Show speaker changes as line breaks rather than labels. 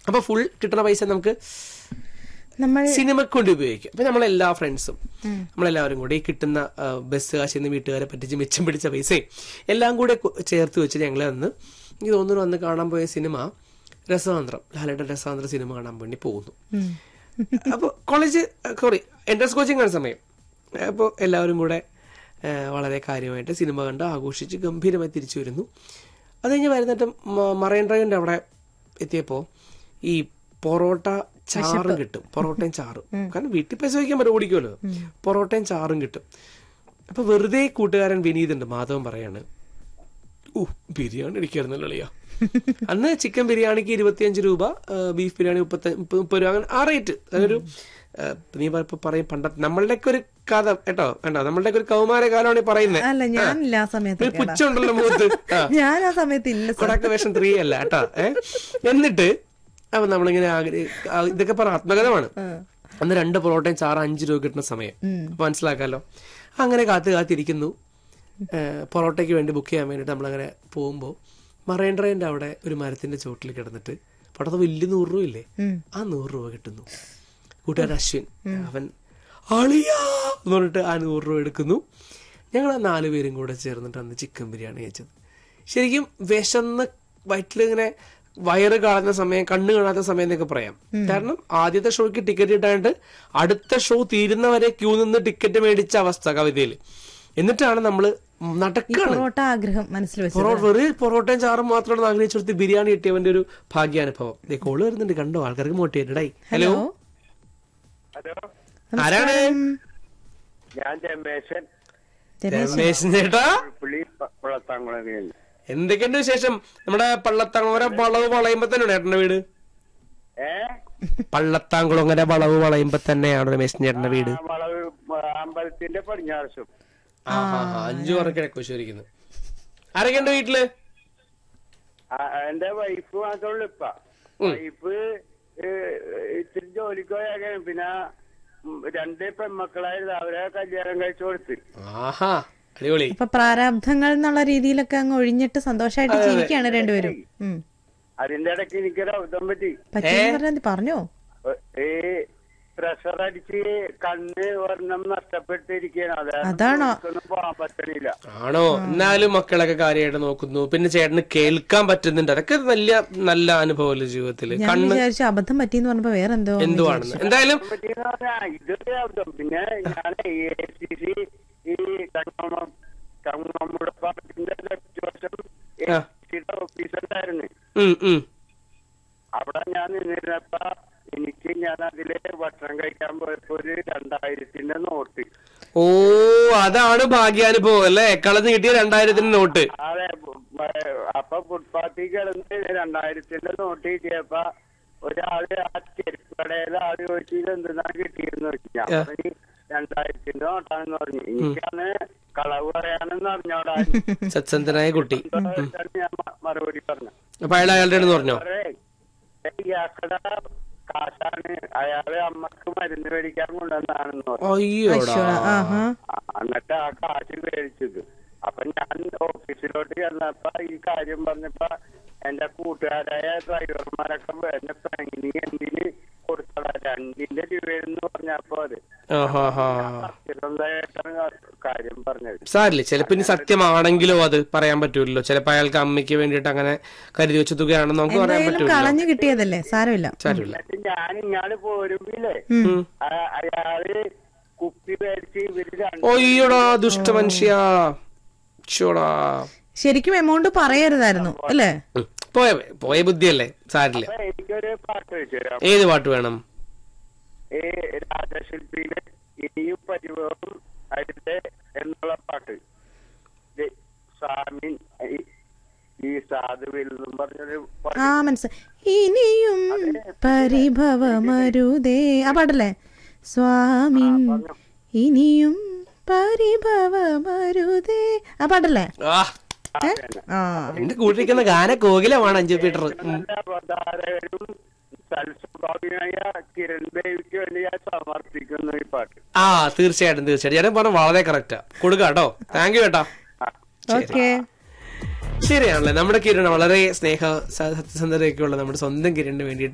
അപ്പൊ ഫുൾ കിട്ടുന്ന പൈസ നമുക്ക്
നമ്മൾ
സിനിമക്ക് കൊണ്ട് ഉപയോഗിക്കും അപ്പൊ നമ്മളെല്ലാ ഫ്രണ്ട്സും നമ്മളെല്ലാവരും കൂടി ഈ കിട്ടുന്ന ആ, ബസ് കാശിൽ നിന്ന് വീട്ടുകാരെ പറ്റിച്ച് മിച്ചം പിടിച്ച പൈസയും എല്ലാം കൂടെ കൊ- ചേർത്ത് വെച്ച് ഞങ്ങൾ അന്ന് എനിക്ക് തോന്നുന്നു അന്ന് കാണാൻ പോയ സിനിമ രസതന്ത്രം ലാലയുടെ രസതന്ത്ര സിനിമ കാണാൻ വേണ്ടി പോകുന്നു അപ്പോൾ കോളേജ് സോറി എൻട്രൻസ് കോച്ചിങ് ആണ് സമയം അപ്പോൾ എല്ലാവരും കൂടെ ആ, വളരെ കാര്യമായിട്ട് സിനിമ കണ്ട് ആഘോഷിച്ച് ഗംഭീരമായി തിരിച്ചു വരുന്നു അത് കഴിഞ്ഞ് വരുന്നിട്ട് മറൈൻ ഡ്രൈവിന്റെ അവിടെ എത്തിയപ്പോൾ ഈ പൊറോട്ട ചാറും കിട്ടും പൊറോട്ടയും ചാറും കാരണം വീട്ടിൽ പൈസ വയ്ക്കാൻ പറ്റും ഓടിക്കുമല്ലോ പൊറോട്ടയും ചാറും കിട്ടും അപ്പൊ വെറുതെ കൂട്ടുകാരൻ വിനീത് ഉണ്ട് മാധവൻ പറയാണ് ഓ ബിരിയാണി അടിക്കായിരുന്നല്ലോ അളിയാ അന്ന് ചിക്കൻ ബിരിയാണിക്ക് ഇരുപത്തിയഞ്ച് രൂപ ആ, ബീഫ് ബിരിയാണി മുപ്പത്തി മുപ്പത് മുപ്പത് രൂപ അങ്ങനെ ആ റേറ്റ് അതൊരു ആ, നീ ഇപ്പൊ പറയും പണ്ട നമ്മളുടെയൊക്കെ ഒരു കഥ കേട്ടോ വേണ്ട നമ്മളുടെയൊക്കെ ഒരു കൗമാര കാലമാണ് ഈ പറയുന്നത്
അല്ല ഞാനില്ല ആ സമയത്ത്
ഒരു പുച്ഛമുണ്ടല്ലോ മുഖത്ത് ആ
ഞാൻ ആ സമയത്ത് ഇല്ല സർ
കൊടാക്ക വേഷം ത്രീ അല്ല കേട്ടോ ഏ എന്നിട്ട് അപ്പൊ നമ്മളിങ്ങനെ ആഗ്ര- ആ, ഇതൊക്കെ പറ ആത്മകഥമാണ് അന്ന് രണ്ട് പൊറോട്ടയും ചാറ് അഞ്ച് രൂപ കിട്ടുന്ന സമയം അപ്പൊ മനസ്സിലാക്കാലോ അങ്ങനെ കാത്ത് കാത്തിരിക്കുന്നു ഏ, പൊറോട്ടയ്ക്ക് വേണ്ടി ബുക്ക് ചെയ്യാൻ വേണ്ടിട്ട് നമ്മളങ്ങനെ പോകുമ്പോൾ മറൈൻ ഡ്രൈവിന്റെ അവിടെ ഒരു മരത്തിന്റെ ചോട്ടിൽ കിടന്നിട്ട് പടത്ത് വലിയ നൂറ് രൂപ ഇല്ലേ ആ നൂറ് രൂപ കിട്ടുന്നു കൂട്ടുകാരൻ അശ്വിൻ അവൻ അളിയാ എന്ന് പറഞ്ഞിട്ട് ആ നൂറ് രൂപ എടുക്കുന്നു ഞങ്ങൾ ആ നാല് പേരും കൂടെ ചേർന്നിട്ട് അന്ന് ചിക്കൻ ബിരിയാണി കഴിച്ചത് ശരിക്കും വിശന്ന് വയറ്റിലിങ്ങനെ വയറ് കാണുന്ന സമയം കണ്ണ് കാണാത്ത സമയം എന്നൊക്കെ പറയാം കാരണം ആദ്യത്തെ ഷോയ്ക്ക് ടിക്കറ്റ് കിട്ടാണ്ട് അടുത്ത ഷോ തീരുന്നവരെ ക്യൂ നിന്ന് ടിക്കറ്റ് മേടിച്ച അവസ്ഥ കവിതയിൽ എന്നിട്ടാണ് നമ്മള് നടക്കാണ്
പൊറോട്ട ആഗ്രഹം മനസ്സിൽ വെച്ചത്
പൊറോട്ട വെറുതെ പൊറോട്ടയും ചാറും മാത്രമാണ് ആഗ്രഹിച്ചെടുത്ത് ബിരിയാണി കിട്ടിയവന്റെ ഒരു ഭാഗ്യാനുഭവം ഇതേ കോള് വരുന്നുണ്ട് കണ്ടോ ആൾക്കാർക്ക് മോട്ടിവേറ്റഡായി ഹലോ
ഹലോ
ആരാണ്
ഞാൻ രമേശൻ
രമേശൻ ചേട്ടാ
പുള്ളി പുളത്താങ്കുളങ്ങയാണ്
എന്തൊക്കെയുണ്ട് വിശേഷം നമ്മുടെ പള്ളത്താങ്കുളങ്ങര വളവ് വളയുമ്പോ തന്നെയാണ് ഏട്ടന്റെ വീട്
ഏ
പള്ളത്താങ്കുളങ്ങര വളവ് വളയുമ്പോ തന്നെയാണ് രമേശൻ ചേട്ടന്റെ വീട്
ആ വളവ് അമ്പലത്തിന്റെ പടിഞ്ഞാറശം
ആഹാ, അഞ്ചു പറ കിഴക്കുശോരിക്കുന്നു ആരൊക്കെയുണ്ട് വീട്ടില്
എന്റെ വൈഫ് മാത്രമുള്ളൂ ഇപ്പ വൈഫ് ഏ, ഇത്തിരി ജോലിക്ക് പോയാൽ പിന്നെ ഉം, രണ്ട് പെൺമക്കളായിരുന്നു അവരെ കല്യാണം കഴിച്ചു കൊടുത്ത്
ആഹാ അടിപൊളി
അപ്പൊ പ്രാരാബ്ധങ്ങൾ എന്നുള്ള രീതിയിലൊക്കെ അങ്ങ് ഒഴിഞ്ഞിട്ട് സന്തോഷമായിട്ട് ജീവിക്കുകയാണ് രണ്ടുപേരും ഉം.
അതിന്റെ ഇടയ്ക്ക് എനിക്കൊരു അബദ്ധം പറ്റി
പറ്റിയെന്ന് പറഞ്ഞാൽ മതി, പറഞ്ഞോ
ഈ പ്രഷർ അടിച്ച് കണ്ണ് ഒരെണ്ണം നഷ്ടപ്പെട്ടിരിക്കുകയാണ് അതായത്
അതാണോ?
ഒന്നും പോകാൻ പറ്റണില്ല
ആണോ എന്നാലും മക്കളൊക്കെ കാര്യമായിട്ട് നോക്കുന്നു പിന്നെ ചേട്ടന് കേൾക്കാൻ പറ്റുന്നുണ്ട് അതൊക്കെ വലിയ നല്ല അനുഭവമല്ലേ ജീവിതത്തില്
ഞാൻ വിചാരിച്ചു അബദ്ധം പറ്റിയെന്ന് പറഞ്ഞപ്പോ വേറെ എന്തോ
എന്തുവാണെന്ന് എന്തായാലും
പറ്റിയെന്ന് പറഞ്ഞാ ഇതൊരു അബദ്ധം പിന്നെ ഞാൻ എ സി സി ഈ കണ്ണമ്മ കണ്ണമ്മയുടെ പാർട്ടിന്റെ ലെഫ്റ്റ് വശം
ആ.
ഓഫീസുണ്ടായിരുന്നു
ഉം ഉം
അവിടെ ഞാൻ നിന്നിരുന്നപ്പ എനിക്ക് ഞാൻ അതില് ഭക്ഷണം കഴിക്കാൻ പോയപ്പോ ഒരു രണ്ടായിരത്തിന്റെ നോട്ട്
ഓ അതാണ് ഭാഗ്യാനുഭവം അല്ലേ കളഞ്ഞു കിട്ടിയ രണ്ടായിരത്തിന്റെ നോട്ട്
അതെ ബ- അപ്പൊ ഫുട്പാത്തിൽ കിടന്ന് രണ്ടായിരത്തിന്റെ നോട്ട് കിട്ടിയപ്പോ ഒരാള് ആ ചെരുപ്പ് കടയിലെ ആള് ചോദിച്ചു ഇത് എന്തിനാണ് കിട്ടിയെന്ന് ചോദിച്ചു ഞാൻ
ആ.
പറഞ്ഞു രണ്ടായിരത്തിന്റെ നോട്ടാണെന്ന് പറഞ്ഞു എനിക്കാണ് കളവ് പറയാനെന്ന് അറിഞ്ഞോടാ
സത്സന്ധനായ കുട്ടി
ഞാൻ മ- മറുപടി പറഞ്ഞു
അപ്പൊ അയാൾ അയാളുടെ അടുത്ത് പറഞ്ഞോ
അതെ ഇയാക്കട കാശാണ് അയാള് അമ്മക്ക് മരുന്ന് മേടിക്കാൻ കൊണ്ടുവന്നാണെന്ന് പറഞ്ഞു
അയ്യോടാ
ആഹാ
ആ, എന്നിട്ട് ആ കാശ് മേടിച്ചത് അപ്പൊ ഞാൻ ഓഫീസിലോട്ട് ചെന്നപ്പോ ഈ കാര്യം പറഞ്ഞപ്പോ എന്റെ കൂട്ടുകാരായ ഡ്രൈവർമാരൊക്കെ എന്നെ പെണ്ണി എന്തിന് കൊടുത്തടാ രണ്ടിന്റെ രൂപയെന്ന് പറഞ്ഞപ്പോ അത്
ആഹാ
സത്യസന്ധമായിട്ടാണ് കാര്യം പറഞ്ഞത്
സാരില്ലേ ചിലപ്പോ ഇനി സത്യമാണെങ്കിലോ അത് പറയാൻ പറ്റൂലല്ലോ ചിലപ്പോ അയാൾക്ക് അമ്മയ്ക്ക് വേണ്ടിയിട്ട് അങ്ങനെ കരുതി വെച്ച തുകയാണെന്ന് നമുക്ക് പറയാൻ
എന്തായാലും
പറ്റൂല
കളഞ്ഞു കിട്ടിയതല്ലേ സാരമില്ല
സാരമില്ല
എന്നിട്ട് ഞാൻ ഇങ്ങാട് പോരുമ്പില്ലേ
ഉം.
ആ- അയാള് കുപ്പി മേടിച്ച് ഇവര് രണ്ട്
ഒയ്യോടാ ദുഷ്ട മനുഷ്യ ചോടാ
ശരിക്കും എമൗണ്ട് പറയരുതായിരുന്നു അല്ലേ
ഉം. പോയ പോയ ബുദ്ധിയല്ലേ സാരില്ല
അപ്പൊ എനിക്കൊരു പാട്ട് വെച്ചു തരാം
ഏത് പാട്ട് വേണം
ഈ രാജശില്പിയിലെ ഇനിയും പരിവവും അരുത് എന്നുള്ള പാട്ട് ഇത് സ്വാമി ഈ- ഈ സാധുവിൽ നിന്നും പറഞ്ഞൊരു പാട്ട്.
ആ മനസ്സിലായി ഇനിയും പരിഭവമരുതേ ആ പാട്ടല്ലേ സ്വാമിൻ ഇനിയും പരിഭവമരുതേ ആ പാട്ടല്ലേ
ആ
ഏ? ആ
എന്റെ കൂട്ടിരിക്കുന്ന ഗാന കോകിലമാണ് അഞ്ചു പീറ്റർ ഉം.
നല്ല അവതാരകരും സൽസ്വഭാവിയായ കിരൺ ദേവിക്ക് വേണ്ടി ഞാൻ സമർപ്പിക്കുന്നു ഈ പാട്ട്
ആ തീർച്ചയായിട്ടും തീർച്ചയായിട്ടും ചേട്ടൻ പറഞ്ഞ വളരെ കറക്റ്റാ കൊടുക്കാം കേട്ടോ താങ്ക് യു കേട്ടോ
ഓക്കെ
ശരിയാണല്ലേ നമ്മുടെ കിരൺ വളരെ സ്നേഹ സത്യസന്ധതയൊക്കെയുള്ള നമ്മുടെ സ്വന്തം കിരണിന് വേണ്ടിയിട്ട്